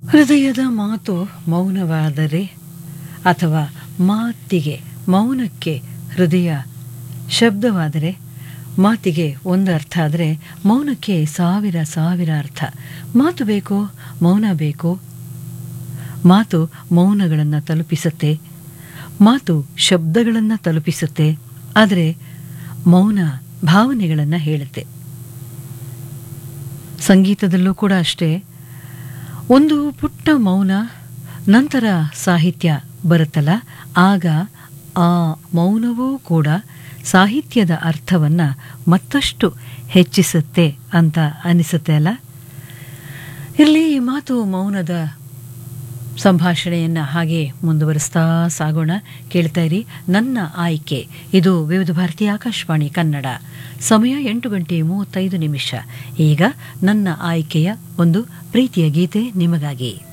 ಹೃದಯದ ಮಾತು ಮೌನವಾದರೆ ಅಥವಾ ಮಾತಿಗೆ ಮೌನಕ್ಕೆ ಹೃದಯ ಶಬ್ದವಾದರೆ ಮಾತಿಗೆ ಒಂದು ಅರ್ಥ ಆದರೆ ಮೌನಕ್ಕೆ ಸಾವಿರ ಸಾವಿರ ಅರ್ಥ ಮಾತು ಬೇಕೋ ಮೌನ ಬೇಕೋ ಮಾತು ಮೌನಗಳನ್ನು ತಲುಪಿಸುತ್ತೆ ಮಾತು ಶಬ್ದಗಳನ್ನು ತಲುಪಿಸುತ್ತೆ ಆದರೆ ಮೌನ ಭಾವನೆಗಳನ್ನು ಹೇಳುತ್ತೆ ಸಂಗೀತದಲ್ಲೂ ಕೂಡ ಅಷ್ಟೇ ಒಂದು ಪುಟ್ಟ ಮೌನ ನಂತರ ಸಾಹಿತ್ಯ ಬರುತ್ತಲ್ಲ ಆಗ ಆ ಮೌನವೂ ಕೂಡ ಸಾಹಿತ್ಯದ ಅರ್ಥವನ್ನು ಮತ್ತಷ್ಟು ಹೆಚ್ಚಿಸುತ್ತೆ ಅಂತ ಅನಿಸುತ್ತೆ ಅಲ್ಲ ಇಲ್ಲಿ ಈ ಮಾತು ಮೌನದ ಸಂಭಾಷಣೆಯನ್ನು ಹಾಗೆ ಮುಂದುವರಿಸ್ತಾ ಸಾಗೋಣ ಕೇಳ್ತಾ ಇರಿ ನನ್ನ ಆಯ್ಕೆ ಇದು ವಿವಿಧ ಭಾರತಿ ಆಕಾಶವಾಣಿ ಕನ್ನಡ ಸಮಯ ಎಂಟು ಗಂಟೆ ಮೂವತ್ತೈದು ನಿಮಿಷ ಈಗ ನನ್ನ ಆಯ್ಕೆಯ ಒಂದು ಪ್ರೀತಿಯ ಗೀತೆ ನಿಮಗಾಗಿ